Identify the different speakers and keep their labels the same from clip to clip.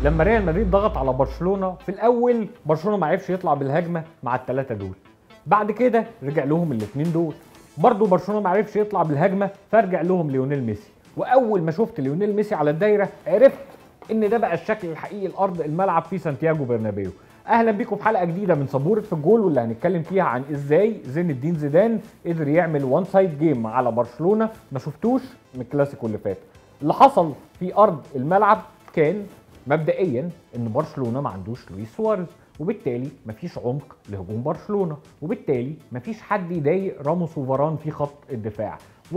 Speaker 1: لما ريال مدريد ضغط على برشلونه في الاول برشلونه ما عرفش يطلع بالهجمه مع الثلاثه دول بعد كده رجع لهم الاثنين دول برضه برشلونه ما عرفش يطلع بالهجمه فرجع لهم ليونيل ميسي واول ما شفت ليونيل ميسي على الدايره عرفت ان ده بقى الشكل الحقيقي الارض الملعب في سانتياغو برنابيو اهلا بيكم في حلقه جديده من سبوره في الجول واللي هنتكلم فيها عن ازاي زين الدين زيدان قدر يعمل وان سايد جيم على برشلونه ما شفتوش من الكلاسيكو اللي فات اللي حصل في ارض الملعب كان مبدئيا ان برشلونه ما عندوش لويس سواريز وبالتالي مفيش عمق لهجوم برشلونه وبالتالي مفيش حد يضايق راموس وفاران في خط الدفاع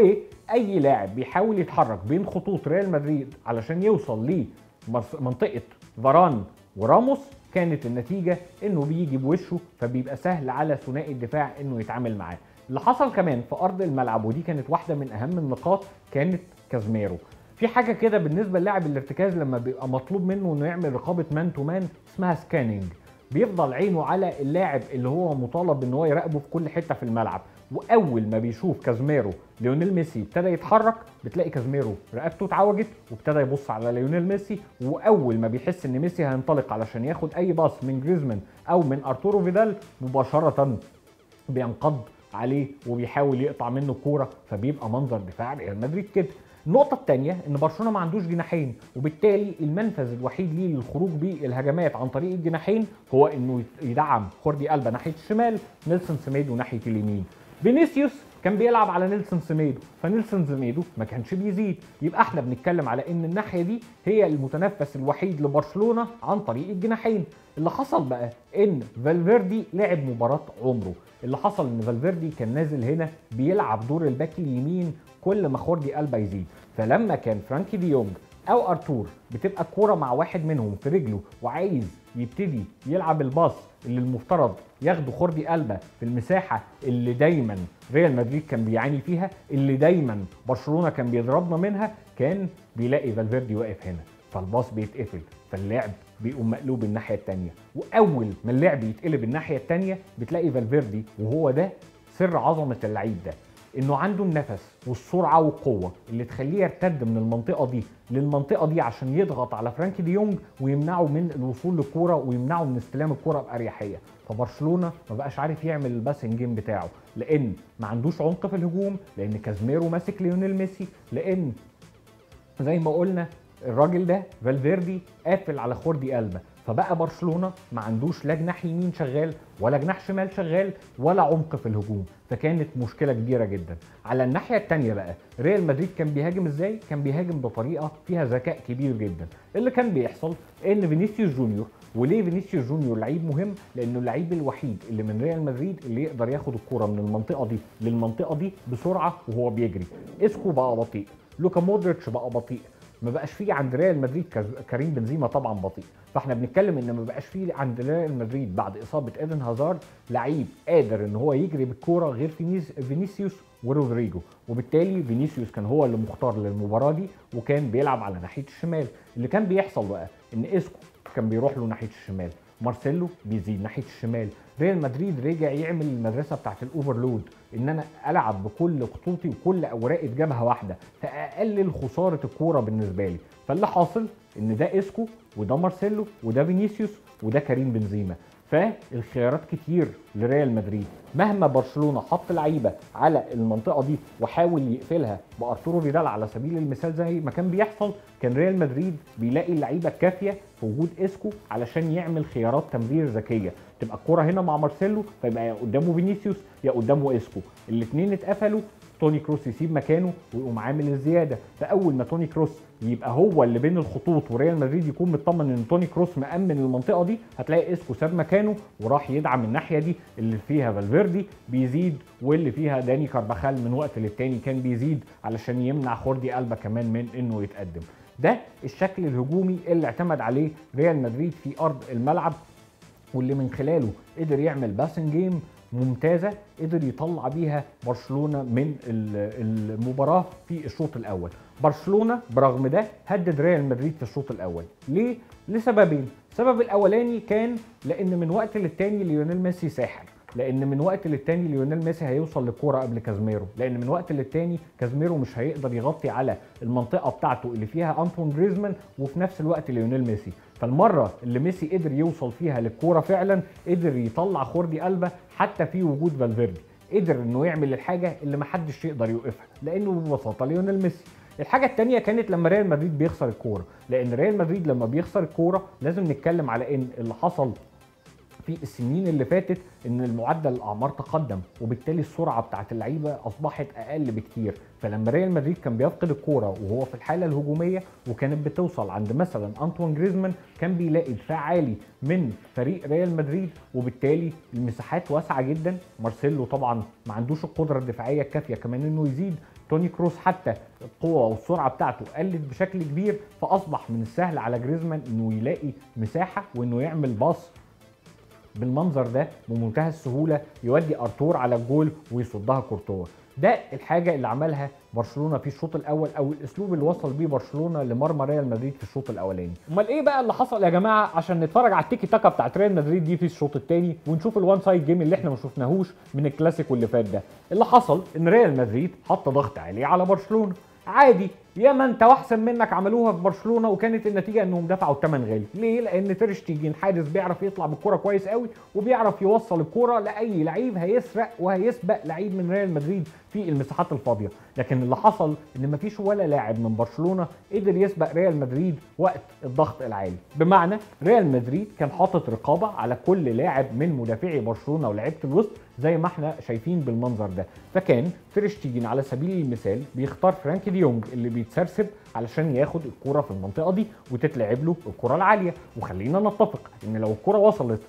Speaker 1: واي لاعب بيحاول يتحرك بين خطوط ريال مدريد علشان يوصل لمنطقه فاران وراموس كانت النتيجه انه بيجي بوشه فبيبقى سهل على ثنائي الدفاع انه يتعامل معاه اللي حصل كمان في ارض الملعب ودي كانت واحده من اهم النقاط كانت كازميرو في حاجه كده بالنسبه للاعب الارتكاز لما بيبقى مطلوب منه انه يعمل رقابه مان تو مان اسمها سكاننج بيفضل عينه على اللاعب اللي هو مطالب ان هو يراقبه في كل حته في الملعب واول ما بيشوف كازميرو ليونيل ميسي ابتدى يتحرك بتلاقي كازميرو رقبته اتعوجت وابتدى يبص على ليونيل ميسي واول ما بيحس ان ميسي هينطلق علشان ياخد اي باص من جريزمان او من ارتورو فيدال مباشره بينقض عليه وبيحاول يقطع منه الكوره فبيبقى منظر دفاع ريال مدريد كده النقطة الثانية إن برشلونة ما عندوش جناحين وبالتالي المنفذ الوحيد ليه للخروج بالهجمات عن طريق الجناحين هو إنه يدعم خوردي ألبا ناحية الشمال نيلسون سيميدو ناحية اليمين فينيسيوس كان بيلعب على نيلسون سيميدو فنيلسون سيميدو ما كانش بيزيد يبقى احنا بنتكلم على ان الناحيه دي هي المتنفس الوحيد لبرشلونه عن طريق الجناحين اللي حصل بقى ان فالفيردي لعب مباراه عمره اللي حصل ان فالفيردي كان نازل هنا بيلعب دور الباك اليمين كل ما خوردي ألبا يزيد فلما كان فرانكي دي يونج او ارتور بتبقى الكوره مع واحد منهم في رجله وعايز يبتدي يلعب الباص اللي المفترض ياخده خوردي ألبا في المساحه اللي دايما ريال مدريد كان بيعاني فيها اللي دايما برشلونه كان بيضربنا منها كان بيلاقي فالفيردي واقف هنا فالباص بيتقفل فاللعب بيقوم مقلوب الناحيه الثانيه واول ما اللعب يتقلب الناحيه الثانيه بتلاقي فالفيردي وهو ده سر عظمه اللعيب ده انه عنده النفس والسرعه والقوه اللي تخليه يرتد من المنطقه دي للمنطقه دي عشان يضغط على فرانكي دي يونج ويمنعه من الوصول للكوره ويمنعه من استلام الكوره باريحيه فبرشلونه ما بقاش عارف يعمل الباسنج جيم بتاعه لان ما عندوش عمق في الهجوم لان كازميرو ماسك ليونيل ميسي لان زي ما قلنا الراجل ده فالفيردي قافل على خوردي ألبا فبقى برشلونه ما عندوش لا جناح يمين شغال ولا جناح شمال شغال ولا عمق في الهجوم فكانت مشكله كبيره جدا على الناحيه الثانيه بقى ريال مدريد كان بيهاجم ازاي كان بيهاجم بطريقه فيها ذكاء كبير جدا اللي كان بيحصل ان فينيسيوس جونيور وليه فينيسيوس جونيور لعيب مهم لانه اللعيب الوحيد اللي من ريال مدريد اللي يقدر ياخد الكوره من المنطقه دي للمنطقه دي بسرعه وهو بيجري اسكو بقى بطيء لوكا مودريتش بقى بطيء ما بقاش فيه عند ريال مدريد كريم بنزيما طبعا بطيء فاحنا بنتكلم ان ما بقاش فيه عند ريال مدريد بعد اصابه ايدن هازارد لعيب قادر ان هو يجري بالكوره غير فينيسيوس ورودريجو وبالتالي فينيسيوس كان هو اللي مختار للمباراه دي وكان بيلعب على ناحيه الشمال اللي كان بيحصل بقى ان اسكو كان بيروح له ناحيه الشمال مارسيلو بيزيد ناحيه الشمال ريال مدريد رجع يعمل المدرسه بتاعت الاوفرلود ان انا العب بكل خطوطي وكل اوراقي في جبهه واحده فاقلل خساره الكوره بالنسبه لي فاللي حاصل ان ده اسكو وده مارسيلو وده فينيسيوس وده كريم بنزيما فالخيارات كتير لريال مدريد مهما برشلونه حط لعيبه على المنطقه دي وحاول يقفلها بارتورو فيدال على سبيل المثال زي ما كان بيحصل كان ريال مدريد بيلاقي اللعيبه الكافيه في وجود اسكو علشان يعمل خيارات تمرير ذكيه تبقى الكوره هنا مع مارسيلو فيبقى يا قدامه فينيسيوس يا قدامه اسكو الاثنين اتقفلوا توني كروس يسيب مكانه ويقوم عامل الزياده فاول ما توني كروس يبقى هو اللي بين الخطوط وريال مدريد يكون مطمن ان توني كروس مامن المنطقه دي هتلاقي اسكو ساب مكانه وراح يدعم الناحيه دي اللي فيها فالفيردي بيزيد واللي فيها داني كارباخال من وقت للتاني كان بيزيد علشان يمنع خوردي البا كمان من انه يتقدم ده الشكل الهجومي اللي اعتمد عليه ريال مدريد في ارض الملعب واللي من خلاله قدر يعمل باسنج جيم ممتازه قدر يطلع بيها برشلونه من المباراه في الشوط الاول برشلونه برغم ده هدد ريال مدريد في الشوط الاول ليه لسببين السبب الاولاني كان لان من وقت للتاني ليونيل ميسي ساحر لان من وقت للتاني ليونيل ميسي هيوصل للكوره قبل كازميرو لان من وقت للتاني كازميرو مش هيقدر يغطي على المنطقه بتاعته اللي فيها انطون جريزمان وفي نفس الوقت ليونيل ميسي فالمره اللي ميسي قدر يوصل فيها للكوره فعلا قدر يطلع خوردي قلبه حتى في وجود فالفيردي قدر انه يعمل الحاجه اللي محدش يقدر يوقفها لانه ببساطه ليونيل ميسي الحاجة التانية كانت لما ريال مدريد بيخسر الكورة، لأن ريال مدريد لما بيخسر الكورة لازم نتكلم على إن اللي حصل في السنين اللي فاتت ان المعدل الاعمار تقدم وبالتالي السرعه بتاعت اللعيبه اصبحت اقل بكتير فلما ريال مدريد كان بيفقد الكوره وهو في الحاله الهجوميه وكانت بتوصل عند مثلا انطوان جريزمان كان بيلاقي دفاع عالي من فريق ريال مدريد وبالتالي المساحات واسعه جدا مارسيلو طبعا ما عندوش القدره الدفاعيه الكافيه كمان انه يزيد توني كروس حتى القوه والسرعه بتاعته قلت بشكل كبير فاصبح من السهل على جريزمان انه يلاقي مساحه وانه يعمل باص بالمنظر ده بمنتهى السهوله يودي ارتور على الجول ويصدها كورتوا ده الحاجه اللي عملها برشلونه في الشوط الاول او الاسلوب اللي وصل بيه برشلونه لمرمى ريال مدريد في الشوط الاولاني امال ايه بقى اللي حصل يا جماعه عشان نتفرج على التيكي تاكا بتاعت ريال مدريد دي في الشوط الثاني ونشوف الوان سايد جيم اللي احنا ما شفناهوش من الكلاسيكو اللي فات ده اللي حصل ان ريال مدريد حط ضغط عالي على برشلونه عادي يا ما انت واحسن منك عملوها في برشلونه وكانت النتيجه انهم دفعوا الثمن غالي ليه لان تيرشتيجين حارس بيعرف يطلع بالكره كويس قوي وبيعرف يوصل الكره لاي لعيب هيسرق وهيسبق لعيب من ريال مدريد في المساحات الفاضيه لكن اللي حصل ان مفيش ولا لاعب من برشلونه قدر يسبق ريال مدريد وقت الضغط العالي بمعنى ريال مدريد كان حاطط رقابه على كل لاعب من مدافعي برشلونه ولاعيبه الوسط زي ما احنا شايفين بالمنظر ده فكان تيرشتيجين على سبيل المثال بيختار فرانك ديونج اللي بيتسرسب علشان ياخد الكرة في المنطقة دي وتتلعب له الكرة العالية وخلينا نتفق ان لو الكرة وصلت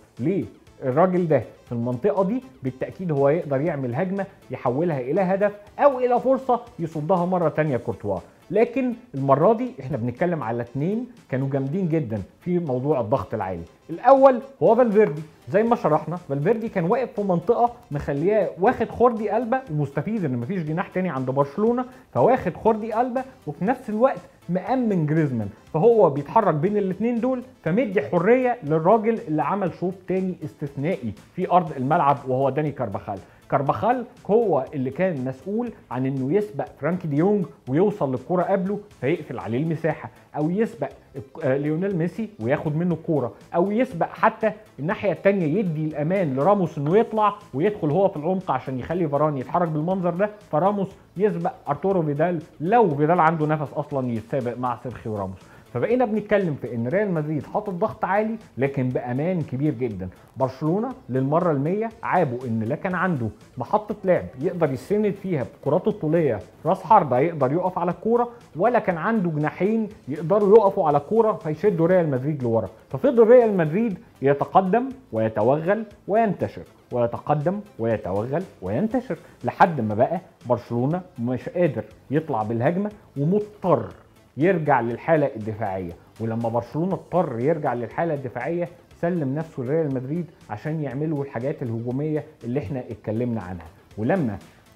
Speaker 1: للراجل ده في المنطقة دي بالتأكيد هو يقدر يعمل هجمة يحولها إلى هدف أو إلى فرصة يصدها مرة تانية كورتوا لكن المرة دي احنا بنتكلم على اتنين كانوا جامدين جدا في موضوع الضغط العالي الأول هو فالفيردي زي ما شرحنا فالفيردي كان واقف في منطقة مخلياه واخد خوردي قلبة ومستفيد ان مفيش جناح تاني عند برشلونة فواخد خوردي قلبة وفي نفس الوقت مأمن جريزمان فهو بيتحرك بين الاثنين دول فمدي حرية للراجل اللي عمل شوط تاني استثنائي في أرض الملعب وهو داني كارباخال كارباخال هو اللي كان مسؤول عن انه يسبق فرانكي ديونج ويوصل للكرة قبله فيقفل عليه المساحة او يسبق ليونيل ميسي وياخد منه الكوره او يسبق حتى الناحيه الثانيه يدي الامان لراموس انه يطلع ويدخل هو في العمق عشان يخلي فاران يتحرك بالمنظر ده فراموس يسبق ارتورو فيدال لو فيدال عنده نفس اصلا يتسابق مع سيرخيو راموس فبقينا بنتكلم في ان ريال مدريد حاطط ضغط عالي لكن بامان كبير جدا برشلونه للمره المية عابوا ان لا كان عنده محطه لعب يقدر يسند فيها بكراته الطوليه راس حربه يقدر يقف على الكوره ولا كان عنده جناحين يقدروا يقفوا على الكوره فيشدوا ريال مدريد لورا ففضل ريال مدريد يتقدم ويتوغل وينتشر ويتقدم ويتوغل وينتشر لحد ما بقى برشلونه مش قادر يطلع بالهجمه ومضطر يرجع للحاله الدفاعيه ولما برشلونه اضطر يرجع للحاله الدفاعيه سلم نفسه لريال مدريد عشان يعملوا الحاجات الهجوميه اللي احنا اتكلمنا عنها ولما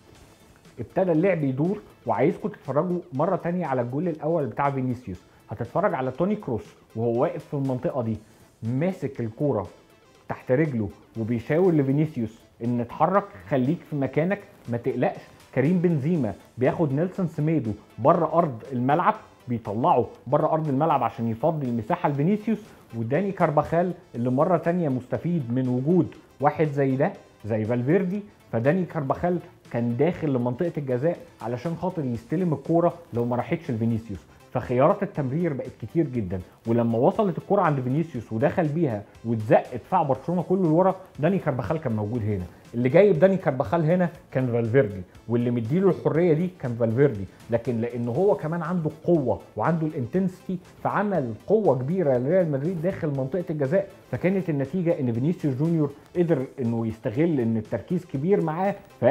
Speaker 1: ابتدى اللعب يدور وعايزكم تتفرجوا مره تانية على الجول الاول بتاع فينيسيوس هتتفرج على توني كروس وهو واقف في المنطقه دي ماسك الكوره تحت رجله وبيشاور لفينيسيوس ان اتحرك خليك في مكانك ما تقلقش كريم بنزيما بياخد نيلسون سميدو بره ارض الملعب بيطلعه بره ارض الملعب عشان يفضي المساحه لفينيسيوس وداني كارباخال اللي مره تانية مستفيد من وجود واحد زي ده زي فالفيردي فداني كارباخال كان داخل لمنطقه الجزاء علشان خاطر يستلم الكوره لو ما راحتش لفينيسيوس فخيارات التمرير بقت كتير جدا ولما وصلت الكرة عند فينيسيوس ودخل بيها واتزق دفاع برشلونه كله لورا داني كارباخال كان موجود هنا اللي جايب داني كارباخال هنا كان فالفيردي واللي مديله الحريه دي كان فالفيردي لكن لان هو كمان عنده القوه وعنده الانتنسيتي فعمل قوه كبيره لريال مدريد داخل منطقه الجزاء فكانت النتيجه ان فينيسيوس جونيور قدر انه يستغل ان التركيز كبير معاه ف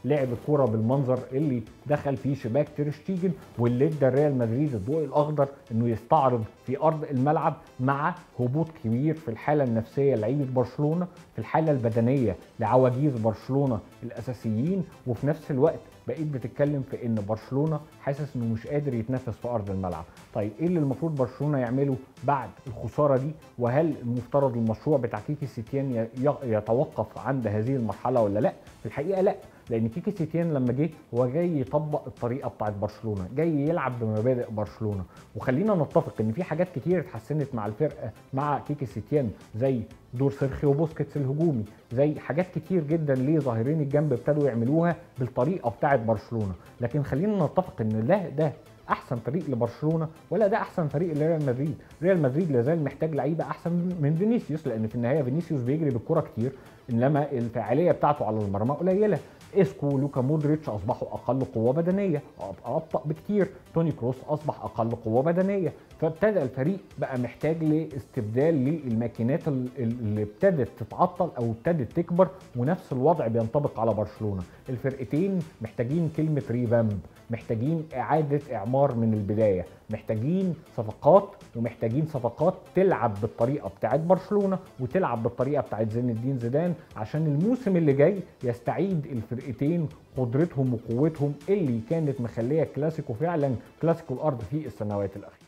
Speaker 1: لعب الكوره بالمنظر اللي دخل فيه شباك تيرشتيجن واللي ادى ريال مدريد الضوء الاخضر انه يستعرض في ارض الملعب مع هبوط كبير في الحاله النفسيه لعيبه برشلونه في الحاله البدنيه لعواجيز برشلونه الاساسيين وفي نفس الوقت بقيت بتتكلم في ان برشلونه حاسس انه مش قادر يتنافس في ارض الملعب طيب ايه اللي المفروض برشلونه يعمله بعد الخساره دي وهل المفترض المشروع بتاع كيكي سيتيان يتوقف عند هذه المرحله ولا لا في الحقيقه لا لان كيكي سيتيان لما جه هو جاي يطبق الطريقه بتاعت برشلونه جاي يلعب بمبادئ برشلونه وخلينا نتفق ان في حاجات كتير اتحسنت مع الفرقه مع كيكي سيتيان زي دور سيرخيو بوسكيتس الهجومي زي حاجات كتير جدا ليه ظاهرين الجنب ابتدوا يعملوها بالطريقه بتاعت برشلونه لكن خلينا نتفق ان لا ده احسن فريق لبرشلونه ولا ده احسن فريق لريال مدريد ريال مدريد لازال محتاج لعيبه احسن من فينيسيوس لان في النهايه فينيسيوس بيجري بالكره كتير انما الفاعليه بتاعته على المرمى قليله اسكو ولوكا مودريتش اصبحوا اقل قوه بدنيه ابطا بكتير توني كروس اصبح اقل قوه بدنيه فابتدى الفريق بقى محتاج لاستبدال للماكينات اللي ابتدت تتعطل او ابتدت تكبر ونفس الوضع بينطبق على برشلونه الفرقتين محتاجين كلمه ريفامب محتاجين اعاده اعمار من البدايه محتاجين صفقات ومحتاجين صفقات تلعب بالطريقه بتاعت برشلونه وتلعب بالطريقه بتاعت زين الدين زيدان عشان الموسم اللي جاي يستعيد الفرقتين قدرتهم وقوتهم اللي كانت مخليه كلاسيكو فعلا كلاسيكو الارض في السنوات الاخيره